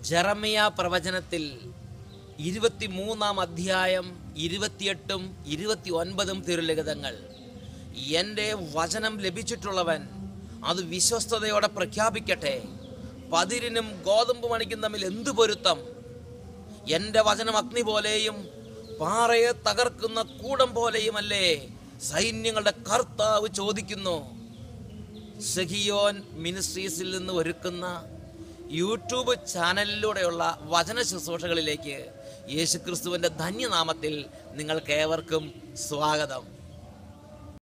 ജറമിയ പ്രവചനത്തിൽ ഇരുപത്തിമൂന്നാം അധ്യായം ഇരുപത്തിയെട്ടും ഇരുപത്തി ഒൻപതും തിരുലിഖിതങ്ങൾ എൻ്റെ വചനം ലഭിച്ചിട്ടുള്ളവൻ അത് വിശ്വസ്തയോടെ പ്രഖ്യാപിക്കട്ടെ പതിരിനും ഗോതമ്പ് മണിക്കും തമ്മിൽ എന്തു പൊരുത്തം എൻ്റെ വചനം അഗ്നി പോലെയും പാറയെ തകർക്കുന്ന കൂടം പോലെയുമല്ലേ സൈന്യങ്ങളുടെ കർത്താവ് ചോദിക്കുന്നു സഹിയോൻ മിനിസ്ട്രീസിൽ നിന്ന് ഒരുക്കുന്ന യൂട്യൂബ് ചാനലിലൂടെയുള്ള വചന ശുശ്രൂഷകളിലേക്ക് യേശുക്രിസ്തുവിൻ്റെ ധന്യനാമത്തിൽ നിങ്ങൾക്ക് ഏവർക്കും സ്വാഗതം